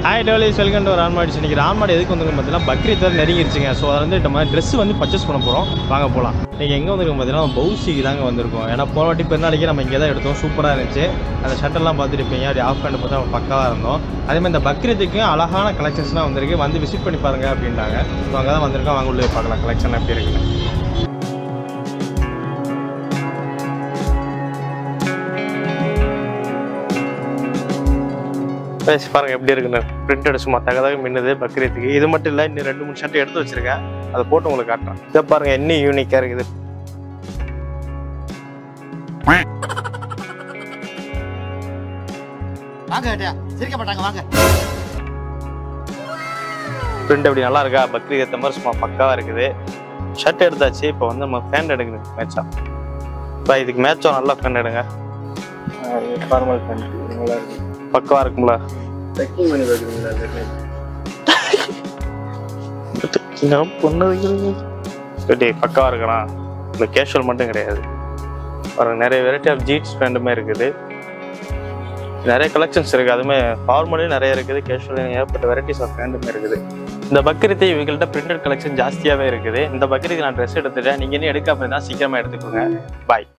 hi dollies welcome to ரான்மாடிஸ் இன்னைக்கு ரான்மாடி எதுக்கு வந்துருக்கு பார்த்தீங்கன்னா பக்ரீத் வேறு நெருங்கிருச்சுங்க ஸோ அதை வந்து நம்ம ட்ரெஸ் வந்து பர்ச்சேஸ் பண்ண போகிறோம் வாங்க போகலாம் நீங்கள் எங்கே வந்திருக்கோம் பார்த்தீங்கன்னா பௌசிக்கு தாங்க வந்திருக்கோம் ஏன்னா போன வாட்டி பெருநாளைக்கு நம்ம இங்கே தான் எடுத்தோம் சூப்பராக இருந்துச்சு அந்த ஷர்ட்டெல்லாம் பார்த்துருப்பீங்க அப்படி ஆஃப் பண்ணி பார்த்தா நம்ம பக்காவாக இருந்தோம் அதே மாதிரி இந்த பக்ரீத்துக்கும் அழகான கலெக்ஷன்ஸ்லாம் வந்திருக்கு வந்து விசிட் பண்ணி பாருங்க அப்படின்ட்டாங்க ஸோ அங்கே தான் வந்திருக்கோம் வாங்க உள்ளே போய் பார்க்கலாம் கலெக்ஷன் எப்படி இருக்குன்னு பேசி பாருங்க எப்படி இருக்குன்னு பிரிண்டட் சும்மா தகதாக மின்னுது பக்ரீத்துக்கு இது மட்டும் இல்லை இன்னும் ரெண்டு மூணு ஷர்ட் எடுத்து வச்சிருக்கேன் அதை போட்டு உங்களுக்கு காட்டுறேன் இதை பாருங்க என்ன யூனிக்காக இருக்குது வாங்க ஏட்டியா சிரிக்க மாட்டாங்க வாங்க பிரிண்ட் அப்படி நல்லா இருக்கா பக்ரீத் ஏற்ற மாதிரி சும்மா பக்காவாக இருக்குது ஷர்ட் எடுத்தாச்சு இப்போ வந்து நம்ம ஃபேன் எடுக்கணும் மேட்சா இப்போ இதுக்கு மேட்சும் நல்லா ஃபேன் எடுங்க ஃபார்மல் பேண்ட் நல்லா இருக்கு பக்காவாக இருக்கும்ல ட்ரெக்கிங் பண்ணி பார்க்குறீங்களா நான் பண்ணது சரி பக்காவாக இருக்கணும் இந்த கேஷுவல் மட்டும் கிடையாது பாருங்க நிறைய வெரைட்டி ஆஃப் ஜீன்ஸ் பேண்ட்டுமே இருக்குது நிறைய கலெக்ஷன்ஸ் இருக்குது அதுவுமே ஃபார்மலையும் நிறைய இருக்குது கேஷுவலையும் ஏகப்பட்ட வெரைட்டிஸ் ஆஃப் பேண்ட்டுமே இருக்குது இந்த பக்ரீத்தை இவங்கள்ட்ட பிரிண்டட் கலெக்ஷன் ஜாஸ்தியாகவே இருக்குது இந்த பக்ரீத்துக்கு நான் ட்ரெஸ் எடுத்துட்டேன் நீங்கள் இன்னும் எடுக்காம இருந்தால் சீக்கிரமாக எடுத்துக்கோங்க பாய்